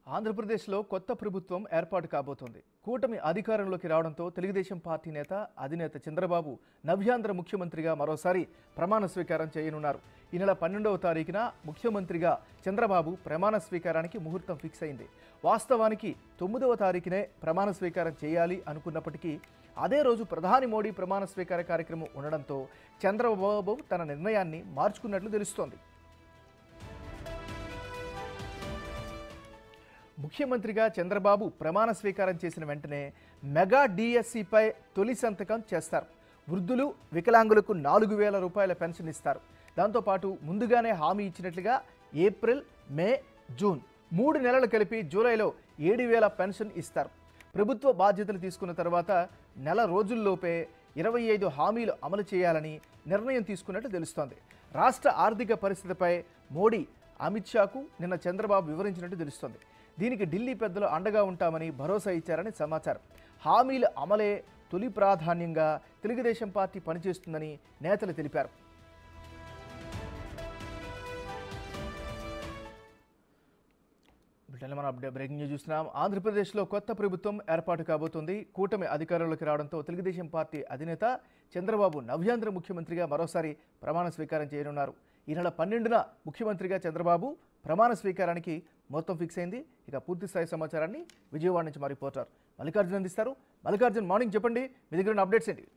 ఆంధ్రప్రదేశ్లో కొత్త ప్రభుత్వం ఏర్పాటు కాబోతోంది కూటమి అధికారంలోకి రావడంతో తెలుగుదేశం పార్టీ నేత అధినేత చంద్రబాబు నవ్యాంధ్ర ముఖ్యమంత్రిగా మరోసారి ప్రమాణ స్వీకారం చేయనున్నారు ఈ నెల పన్నెండవ తారీఖున ముఖ్యమంత్రిగా చంద్రబాబు ప్రమాణ స్వీకారానికి ముహూర్తం ఫిక్స్ అయింది వాస్తవానికి తొమ్మిదవ తారీఖునే ప్రమాణ స్వీకారం చేయాలి అనుకున్నప్పటికీ అదే రోజు ప్రధాని మోడీ ప్రమాణ స్వీకార కార్యక్రమం ఉండడంతో చంద్రబాబు తన నిర్ణయాన్ని మార్చుకున్నట్లు తెలుస్తోంది ముఖ్యమంత్రిగా చంద్రబాబు ప్రమాణ స్వీకారం చేసిన వెంటనే మెగా డిఎస్సిపై తొలి సంతకం చేస్తారు వృద్ధులు వికలాంగులకు నాలుగు వేల రూపాయల పెన్షన్ ఇస్తారు దాంతోపాటు ముందుగానే హామీ ఇచ్చినట్లుగా ఏప్రిల్ మే జూన్ మూడు నెలలు కలిపి జూలైలో ఏడు వేల పెన్షన్ ఇస్తారు ప్రభుత్వ బాధ్యతలు తీసుకున్న తర్వాత నెల రోజుల్లోపే ఇరవై ఐదు హామీలు అమలు చేయాలని నిర్ణయం తీసుకున్నట్టు తెలుస్తోంది రాష్ట్ర ఆర్థిక పరిస్థితిపై మోడీ అమిత్ షాకు నిన్న చంద్రబాబు వివరించినట్టు తెలుస్తోంది దీనికి ఢిల్లీ పెద్దలు అండగా ఉంటామని భరోసా ఇచ్చారని సమాచారం హామీల అమలే తొలి ప్రాధాన్యంగా తెలుగుదేశం పార్టీ పనిచేస్తుందని నేతలు తెలిపారు బ్రిటన్లో మనం అప్డే బ్రేకింగ్ న్యూస్ చూస్తున్నాం ఆంధ్రప్రదేశ్లో కొత్త ప్రభుత్వం ఏర్పాటు కాబోతుంది కూటమి అధికారంలోకి రావడంతో తెలుగుదేశం పార్టీ అధినేత చంద్రబాబు నవ్యాంధ్ర ముఖ్యమంత్రిగా మరోసారి ప్రమాణ స్వీకారం చేయనున్నారు ఈ నెల పన్నెండున ముఖ్యమంత్రిగా చంద్రబాబు ప్రమాణ స్వీకారానికి మొత్తం ఫిక్స్ అయింది ఇక పూర్తి స్థాయి సమాచారాన్ని విజయవాడ నుంచి మా రిపోర్టర్ మల్లికార్జున్ అందిస్తారు మల్లికార్జున్ మార్నింగ్ చెప్పండి మీ దగ్గర ఉన్న అప్డేట్స్ ఏంటి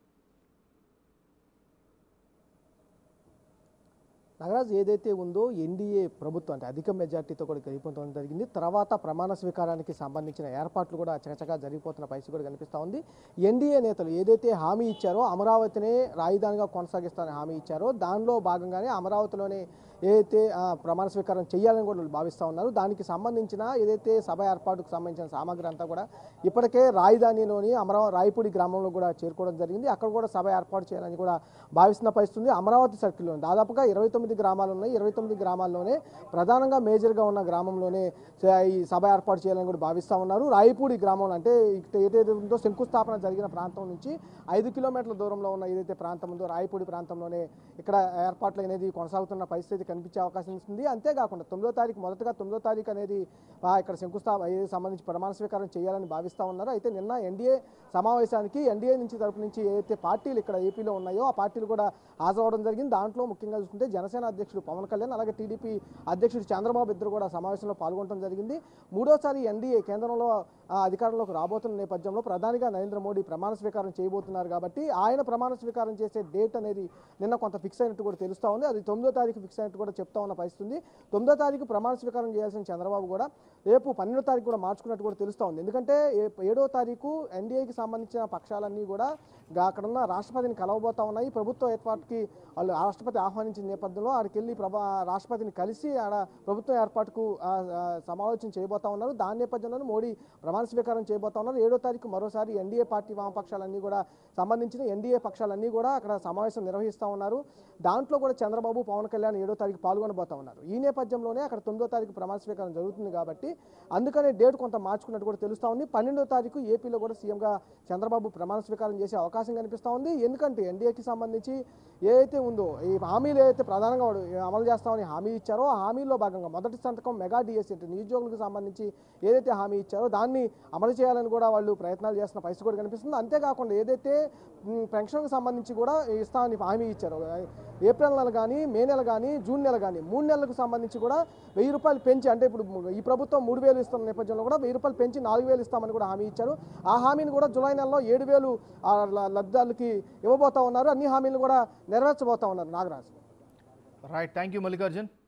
నాగరాజ్ ఏదైతే ఉందో ఎన్డీఏ ప్రభుత్వం అంటే అధిక మెజార్టీతో కూడా గెలిపోవడం జరిగింది తర్వాత ప్రమాణ స్వీకారానికి సంబంధించిన ఏర్పాట్లు కూడా చకచకా జరిగిపోతున్న పరిస్థితి కూడా కనిపిస్తూ ఉంది ఎన్డీఏ నేతలు ఏదైతే హామీ ఇచ్చారో అమరావతినే రాజధానిగా కొనసాగిస్తారని హామీ ఇచ్చారో దానిలో భాగంగానే అమరావతిలోనే ఏదైతే ఆ, ప్రమాణ స్వీకారం చేయాలని కూడా వాళ్ళు భావిస్తూ ఉన్నారు దానికి సంబంధించిన ఏదైతే సభ ఏర్పాటుకు సంబంధించిన సామాగ్రి అంతా కూడా ఇప్పటికే రాజధానిలోని అమరావతి రాయపూడి గ్రామంలో కూడా చేరుకోవడం జరిగింది అక్కడ కూడా సభ ఏర్పాటు చేయాలని కూడా భావిస్తున్న పరిస్థితి ఉంది అమరావతి సర్కిల్లో దాదాపుగా ఇరవై తొమ్మిది గ్రామాలు ఉన్నాయి ఇరవై తొమ్మిది గ్రామాల్లోనే ప్రధానంగా మేజర్గా ఉన్న గ్రామంలోనే స- ఈ సభ ఏర్పాటు చేయాలని కూడా భావిస్తూ ఉన్నారు రాయపూడి గ్రామంలో అంటే ఇక ఏదైతే ఉందో శంకుస్థాపన జరిగిన ప్రాంతం నుంచి ఐదు కిలోమీటర్ల దూరంలో ఉన్న ఏదైతే ప్రాంతం ఉందో రాయపూడి ప్రాంతంలోనే ఇక్కడ ఏర్పాట్లు అనేది కొనసాగుతున్న పరిస్థితి కనిపించే అవకాశం ఉంది అంతేకాకుండా తొమ్మిదో తారీఖు మొదటగా తొమ్మిదో తారీఖు అనేది ఆ, ఇక్కడ శంకుస్థాపన ఏది సంబంధించి ప్రమాణ స్వీకారం చేయాలని భావిస్తూ ఉన్నారు అయితే నిన్న ఎన్డీఏ సమావేశానికి ఎన్డీఏ నుంచి తరపు నుంచి ఏదైతే పార్టీలు ఇక్కడ ఏపీలో ఉన్నాయో ఆ పార్టీలు కూడా హాజరవడం జరిగింది దాంట్లో ముఖ్యంగా చూసుకుంటే జనసేన అధ్యక్షుడు పవన్ కళ్యాణ్ అలాగే టీడీపీ అధ్యక్షుడు చంద్రబాబు ఇద్దరు కూడా సమావేశంలో పాల్గొనడం జరిగింది మూడోసారి ఎన్డీఏ కేంద్రంలో ఆ, అధికారంలోకి రాబోతున్న నేపథ్యంలో ప్రధానిగా నరేంద్ర మోడీ ప్రమాణ స్వీకారం చేయబోతున్నారు కాబట్టి ఆయన ప్రమాణ స్వీకారం చేసే డేట్ అనేది నిన్న కొంత ఫిక్స్ అయినట్టు కూడా తెలుస్తూ ఉంది అది తొమ్మిదో తారీఖు ఫిక్స్ అయినట్టు కూడా చెప్తా ఉన్న పరిస్థితి ఉంది తొమ్మిదో తారీఖు ప్రమాణ స్వీకారం చేయాల్సిన చంద్రబాబు కూడా రేపు పన్నెండో తారీఖు కూడా మార్చుకున్నట్టు కూడా తెలుస్తూ ఉంది ఎందుకంటే ఏ- ఏడో తారీఖు ఎన్డీఏకి సంబంధించిన పక్షాలన్నీ కూడా గా- అక్కడ ఉన్న రాష్ట్రపతిని కలవబోతా ఉన్నాయి ప్రభుత్వ ఏర్పాటుకి వాళ్ళు రాష్ట్రపతి ఆహ్వానించిన నేపథ్యంలో ఆడికి వెళ్ళి ప్రభా రాష్ట్రపతిని కలిసి ఆడ ప్రభుత్వం ఏర్పాటుకు ఆ, ఆ, సమాలోచన చేయబోతా ఉన్నారు దాని నేపథ్యంలో మోడీ ప్రమాణ స్వీకారం చేయబోతా ఉన్నారు ఏడో తారీఖు మరోసారి ఎన్డీఏ పార్టీ వామపక్షాలన్నీ కూడా సంబంధించిన ఎన్డీఏ పక్షాలన్నీ కూడా అక్కడ సమావేశం నిర్వహిస్తూ ఉన్నారు దాంట్లో కూడా చంద్రబాబు పవన్ కళ్యాణ్ ఏడో తారీఖు పాల్గొనబోతా ఉన్నారు ఈ నేపథ్యంలోనే అక్కడ తొమ్మిదో తారీఖు ప్రమాణ స్వీకారం జరుగుతుంది కాబట్టి అందుకనే డేట్ కొంత మార్చుకున్నట్టు కూడా తెలుస్తూ ఉంది పన్నెండో తారీఖు ఏపీలో కూడా సీఎంగా చంద్రబాబు ప్రమాణ స్వీకారం చేసే అవకాశం కనిపిస్తూ ఉంది ఎందుకంటే ఎన్డీఏకి సంబంధించి ఏదైతే ఉందో ఈ హామీలు ఏదైతే ప్రధానంగా వాడు అమలు చేస్తామని హామీ ఇచ్చారో ఆ హామీలో భాగంగా మొదటి సంతకం మెగా డిఎస్సీ అంటే నిరుద్యోగులకు సంబంధించి ఏదైతే హామీ ఇచ్చారో దాన్ని అమలు చేయాలని కూడా వాళ్ళు ప్రయత్నాలు చేస్తున్న పరిస్థితి కూడా కనిపిస్తుంది అంతేకాకుండా ఏదైతే ఉమ్, పెన్షన్కి సంబంధించి కూడా ఇస్తామని హామీ ఇచ్చారు ఏప్రిల్ నెల కానీ మే నెల కానీ జూన్ నెల కానీ మూడు నెలలకు సంబంధించి కూడా వెయ్యి రూపాయలు పెంచి అంటే ఇప్పుడు ఈ ప్రభుత్వం మూడు వేలు ఇస్తున్న నేపథ్యంలో కూడా వెయ్యి రూపాయలు పెంచి నాలుగు వేలు ఇస్తామని కూడా హామీ ఇచ్చారు ఆ హామీని కూడా జూలై నెలలో ఏడు వేలు ఆ ల- లబ్ధాలకి ఇవ్వబోతా ఉన్నారు అన్ని హామీలు కూడా నెరవేర్చబోతా ఉన్నారు Nagaraju right thank you Mallikarjun